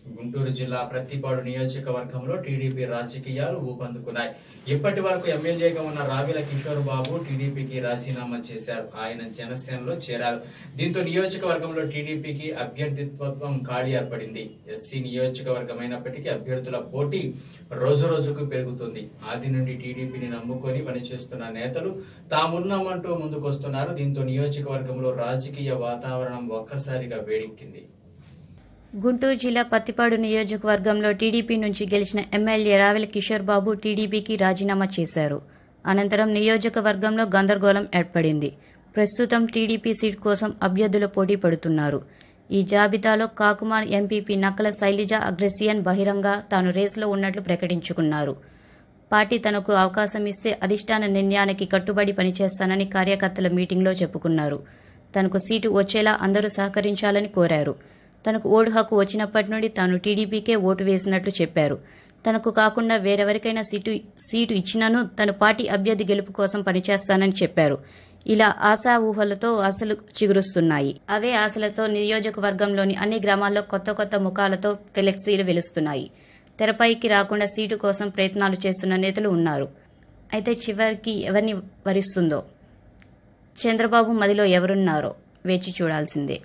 గుంటూరు జిల్లా ప్రత్తిపాడు నియోజకవర్గంలో టీడీపీ రాజకీయాలు ఊపందుకున్నాయి ఇప్పటి వరకు ఎమ్మెల్యేగా ఉన్న రావిల కిషోర్ బాబు టీడీపీకి రాజీనామా చేశారు ఆయన జనసేనలో చేరారు దీంతో నియోజకవర్గంలో టీడీపీకి అభ్యర్థిత్వం ఖాళీ ఏర్పడింది ఎస్సీ నియోజకవర్గం అయినప్పటికీ అభ్యర్థుల పోటీ రోజు రోజుకు పెరుగుతుంది ఆది నుండి టీడీపీని నమ్ముకొని పనిచేస్తున్న నేతలు తామున్నామంటూ ముందుకొస్తున్నారు దీంతో నియోజకవర్గంలో రాజకీయ వాతావరణం ఒక్కసారిగా వేడెక్కింది గుంటూరు జిల్లా పత్తిపాడు నియోజకవర్గంలో టీడీపీ నుంచి గెలిచిన ఎమ్మెల్యే రావెల కిషోర్ బాబు టీడీపీకి రాజీనామా చేశారు అనంతరం నియోజకవర్గంలో గందరగోళం ఏర్పడింది ప్రస్తుతం టీడీపీ సీట్ కోసం అభ్యర్థులు పోటీ పడుతున్నారు ఈ జాబితాలో కాకుమార్ ఎంపీపీ నక్కల శైలజ అగ్రసియన్ బహిరంగ తాను రేసులో ఉన్నట్లు ప్రకటించుకున్నారు పార్టీ తనకు అవకాశం ఇస్తే అధిష్టాన నిర్ణయానికి కట్టుబడి పనిచేస్తానని కార్యకర్తల మీటింగ్లో చెప్పుకున్నారు తనకు సీటు వచ్చేలా అందరూ సహకరించాలని కోరారు తనకు ఓటు హక్కు వచ్చినప్పటి నుండి తాను టీడీపీకే ఓటు వేసినట్లు చెప్పారు తనకు కాకుండా వేరెవరికైనా సీటు సీటు ఇచ్చినను తను పార్టీ అభ్యర్థి గెలుపు కోసం పనిచేస్తానని చెప్పారు ఇలా ఆశా ఊహలతో ఆశలు చిగురుస్తున్నాయి అవే ఆశలతో నియోజకవర్గంలోని అన్ని గ్రామాల్లో కొత్త కొత్త ముఖాలతో ఫ్లెక్సీలు వెలుస్తున్నాయి తెరపైకి రాకుండా సీటు కోసం ప్రయత్నాలు చేస్తున్న నేతలు ఉన్నారు అయితే చివరికి ఎవరిని వరిస్తుందో చంద్రబాబు మదిలో ఎవరున్నారో వేచి చూడాల్సిందే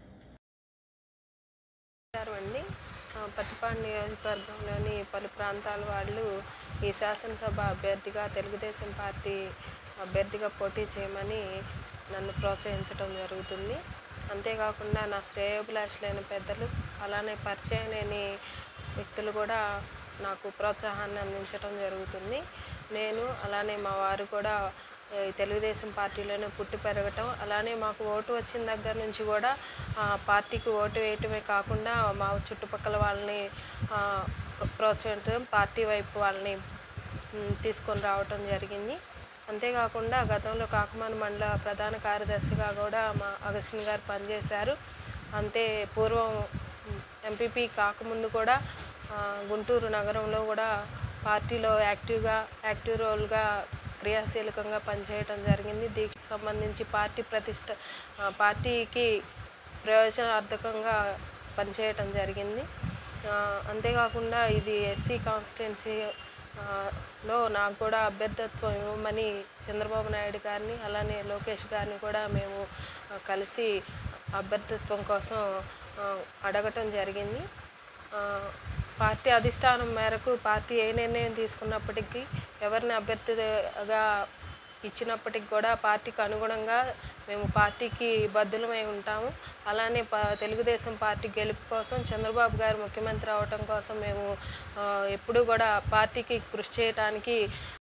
నమస్కారం అండి ఆ, పత్తిపాడు నియోజకవర్గంలోని పలు ప్రాంతాల వాళ్ళు ఈ శాసనసభ అభ్యర్థిగా తెలుగుదేశం పార్టీ అభ్యర్థిగా పోటీ చేయమని నన్ను ప్రోత్సహించడం జరుగుతుంది అంతేకాకుండా నా శ్రేయోభిలాషులైన పెద్దలు అలానే పరిచయం లేని వ్యక్తులు కూడా నాకు ప్రోత్సాహాన్ని అందించడం జరుగుతుంది నేను అలానే మా వారు కూడా ఈ తెలుగుదేశం పార్టీలోనే పుట్టి పెరగటం అలానే మాకు ఓటు వచ్చిన దగ్గర నుంచి కూడా ఆ, పార్టీకి ఓటు వేయటమే కాకుండా మా చుట్టుపక్కల వాళ్ళని ఆ, ప్రోత్సహించడం పార్టీ వైపు వాళ్ళని మ్, తీసుకొని రావటం జరిగింది అంతేకాకుండా గతంలో కాకుమాన మండల ప్రధాన కార్యదర్శిగా కూడా మా అగస్టిన్ గారు పనిచేశారు అంతే పూర్వం ఎంపీపీ కాకముందు కూడా ఆ, గుంటూరు నగరంలో కూడా పార్టీలో యాక్టివ్గా యాక్టివ్ రోల్గా క్రియాశీలకంగా పనిచేయడం జరిగింది దీనికి సంబంధించి పార్టీ ప్రతిష్ట ఆ, పార్టీకి ప్రయోజనార్థకంగా పనిచేయటం జరిగింది ఆ, అంతేకాకుండా ఇది ఎస్సీ కాన్స్టిట్యున్సీ లో నాకు కూడా అభ్యర్థత్వం ఇవ్వమని చంద్రబాబు నాయుడు గారిని అలానే లోకేష్ గారిని కూడా మేము ఆ, కలిసి అభ్యర్థత్వం కోసం ఆ, అడగటం జరిగింది ఆ, పార్టీ అధిష్టానం మేరకు పార్టీ ఏ నిర్ణయం తీసుకున్నప్పటికీ ఎవరిని అభ్యర్థిగా ఇచ్చినప్పటికి కూడా పార్టీకి అనుగుణంగా మేము పార్టీకి బద్దులమై ఉంటాము అలానే ప తెలుగుదేశం పార్టీ గెలుపు కోసం చంద్రబాబు గారు ముఖ్యమంత్రి అవటం కోసం మేము ఆ, ఎప్పుడూ కూడా పార్టీకి కృషి చేయటానికి